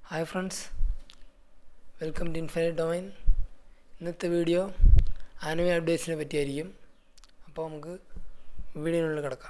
hi friends welcome to infinite domain ഇന്നത്തെ video anime അപ്ഡേറ്റ്സിനെ പറ്റിയായിരിക്കും അപ്പോൾ നമുക്ക് വീഡിയോയിനുള്ളിൽ കിടക്കാം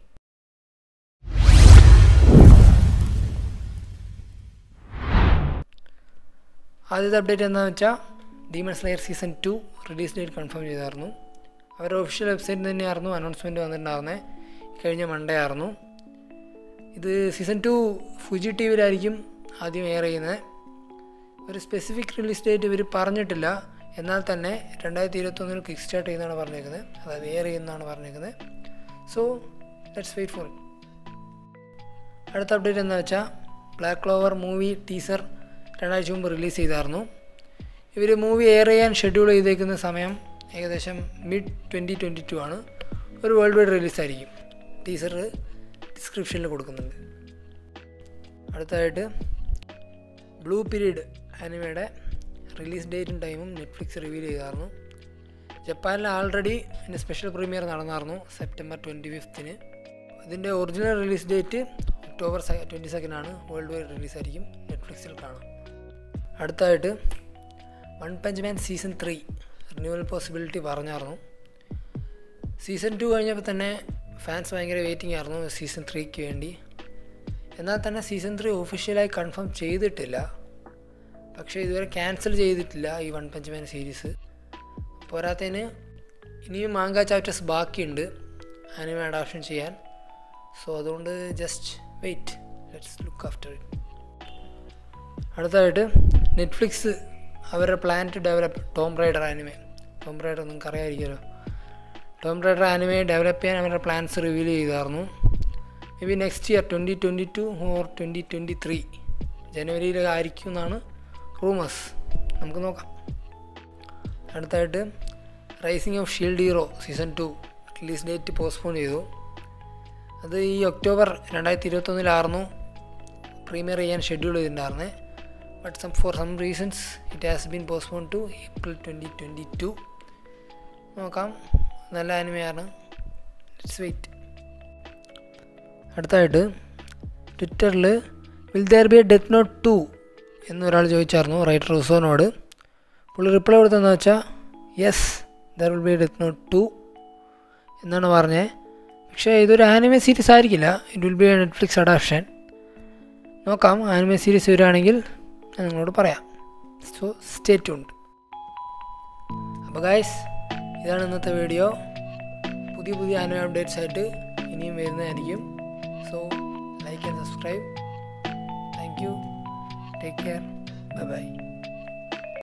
ആദ്യത്തെ അപ്ഡേറ്റ് എന്താണെന്ന് വെച്ചാൽ demon slayer season two release date confirm ചെയ്തായിരുന്നു അവരുടെ ഒഫീഷ്യൽ വെബ്സൈറ്റിൽ തന്നെയായിരുന്നു അനൗൺസ്മെൻറ്റ് വന്നിട്ടുണ്ടായിരുന്നത് കഴിഞ്ഞ മൺഡേ ആയിരുന്നു ഇത് സീസൺ ടു ഫുജി ടി വിയിലായിരിക്കും ആദ്യം എയർ ചെയ്യുന്നത് ഒരു സ്പെസിഫിക് റിലീസ് ഡേറ്റ് ഇവർ പറഞ്ഞിട്ടില്ല എന്നാൽ തന്നെ രണ്ടായിരത്തി ഇരുപത്തൊന്നിൽ കിക്ക് സ്റ്റാർട്ട് ചെയ്യുന്നതാണ് പറഞ്ഞേക്കുന്നത് അതായത് എയർ ചെയ്യുന്നതാണ് പറഞ്ഞേക്കുന്നത് so let's wait for it അടുത്ത അപ്ഡേറ്റ് എന്താ വെച്ചാൽ ബ്ലാക്ക് ക്ലോവർ മൂവി ടീസർ രണ്ടാഴ്ച മുമ്പ് റിലീസ് ചെയ്തായിരുന്നു ഇവർ മൂവി എയർ ചെയ്യാൻ ഷെഡ്യൂൾ ചെയ്തേക്കുന്ന സമയം ഏകദേശം മിഡ് ട്വൻറ്റി ട്വൻറ്റി ടു ആണ് ഒരു വേൾഡ് വൈഡ് റിലീസായിരിക്കും ടീസർ ഡിസ്ക്രിപ്ഷനിൽ കൊടുക്കുന്നുണ്ട് അടുത്തതായിട്ട് ബ്ലൂ പീരീഡ് ആനിമയുടെ റിലീസ് ഡേറ്റും ടൈമും നെറ്റ്ഫ്ലിക്സ് റിവീൽ ചെയ്തായിരുന്നു ജപ്പാനിൽ ആൾറെഡി ഇതിൻ്റെ സ്പെഷ്യൽ പ്രീമിയർ നടന്നായിരുന്നു സെപ്റ്റംബർ ട്വൻറ്റി ഫിഫ്ത്തിന് ഇതിൻ്റെ original release date October twenty second ആണ് വേൾഡ് വൈഡ് റിലീസായിരിക്കും നെറ്റ്ഫ്ലിക്സിൽ കാണാം അടുത്തതായിട്ട് one punch man season three renewal possibility പറഞ്ഞായിരുന്നു സീസൺ ടു കഴിഞ്ഞപ്പോൾ തന്നെ ഫാൻസ് ഭയങ്കര വെയിറ്റിംഗ് ആയിരുന്നു സീസൺ ത്രീക്ക് വേണ്ടി എന്നാൽ തന്നെ സീസൺ ത്രീ ഒഫീഷ്യലായി കൺഫേം ചെയ്തിട്ടില്ല പക്ഷേ ഇതുവരെ ക്യാൻസൽ ചെയ്തിട്ടില്ല ഈ വൺ പഞ്ച് മാൻ സീരീസ് പോരാത്തതിന് ഇനിയും മാങ്ക ചാപ്റ്റേഴ്സ് ബാക്കിയുണ്ട് ആനിമ അഡാപ്ഷൻ ചെയ്യാൻ സോ അതുകൊണ്ട് just wait let's look after it അടുത്തതായിട്ട് നെറ്റ്ഫ്ലിക്സ് അവരുടെ plan to develop Tomb Raider anime Tomb Raider നിങ്ങൾക്ക് അറിയാമായിരിക്കുമല്ലോ ടോം റൈഡർ ആനിമയെ ഡെവലപ്പ് ചെയ്യാൻ അവരുടെ പ്ലാൻസ് റിവീൽ ചെയ്തായിരുന്നു maybe next year twenty twenty two or twenty twenty three ജനുവരിയിലായിരിക്കും എന്നാണ് റൂമേഴ്സ് നമുക്ക് നോക്കാം അടുത്തായിട്ട് rising of shield hero season two release date postpone ചെയ്തു അത് ഈ ഒക്ടോബർ രണ്ടായിരത്തി ഇരുപത്തൊന്നിലായിരുന്നു പ്രീമിയർ ചെയ്യാൻ ഷെഡ്യൂൾ ചെയ്തിട്ടുണ്ടായിരുന്നത് but some for some reasons it has been postpone to April twenty twenty two നോക്കാം നല്ല ആനിമയാണ് ലെറ്റ്സ് വെയിറ്റ് അടുത്തായിട്ട് ട്വിറ്ററിൽ will there be a Death Note two എന്നൊരാൾ ചോദിച്ചായിരുന്നു റൈറ്റർ ഉസോനോട് പുള്ളി റിപ്ലൈ കൊടുത്തതെന്ന് വെച്ചാൽ yes there will be a Death Note two എന്നാണ് പറഞ്ഞത് പക്ഷേ ഇതൊരു ആനിമേ സീരീസ് ആയിരിക്കില്ല it will be a Netflix adaptation നോക്കാം ആനിമേ സീരീസ് വരികയാണെങ്കിൽ ഞാൻ നിങ്ങളോട് പറയാം സോ സ്റ്റേ ട്യൂൺഡ് അപ്പോൾ ഗായ്സ് ഇതാണ് ഇന്നത്തെ വീഡിയോ പുതിയ പുതിയ ആനിമ അപ്ഡേറ്റ്സ് ആയിട്ട് ഇനിയും വരുന്നതായിരിക്കും so like and subscribe thank you take care bye by